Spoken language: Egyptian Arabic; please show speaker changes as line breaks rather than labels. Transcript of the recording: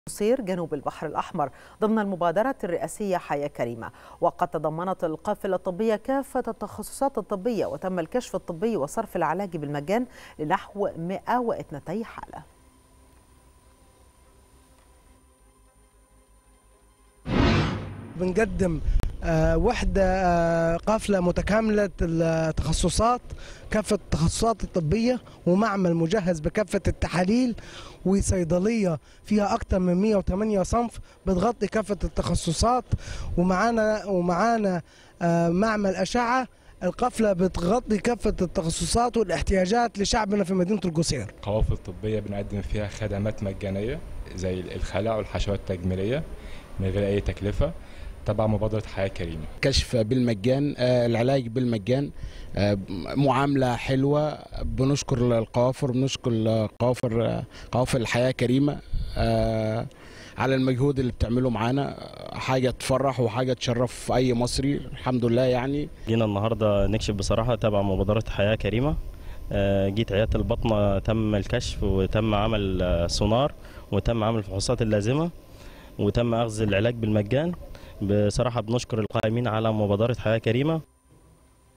قصير جنوب البحر الأحمر ضمن المبادرة الرئاسية حياة كريمة وقد تضمنت القافلة الطبية كافة التخصصات الطبية وتم الكشف الطبي وصرف العلاج بالمجان لنحو 102 حالة
بنقدم آه، وحدة آه، قافلة متكاملة التخصصات كافة التخصصات الطبية ومعمل مجهز بكافة التحاليل وصيدلية فيها أكثر من 108 صنف بتغطي كافة التخصصات ومعانا ومعانا آه، معمل أشعة القفلة بتغطي كافة التخصصات والاحتياجات لشعبنا في مدينة القصير
قوافل طبية بنقدم فيها خدمات مجانية زي الخلع والحشوات التجميلية من غير أي تكلفة تبع مبادرة حياة كريمة
كشف بالمجان آه، العلاج بالمجان آه، معاملة حلوة بنشكر القوافر بنشكر قوافر آه، قوافل الحياة كريمة على المجهود اللي بتعمله معانا حاجة تفرح وحاجة تشرف أي مصري الحمد لله يعني
جينا النهاردة نكشف بصراحة تبع مبادرة حياة كريمة جيت عيادة البطنة تم الكشف وتم عمل سونار وتم عمل الفحوصات اللازمة وتم أخذ العلاج بالمجان بصراحة بنشكر القائمين على مبادرة حياة كريمة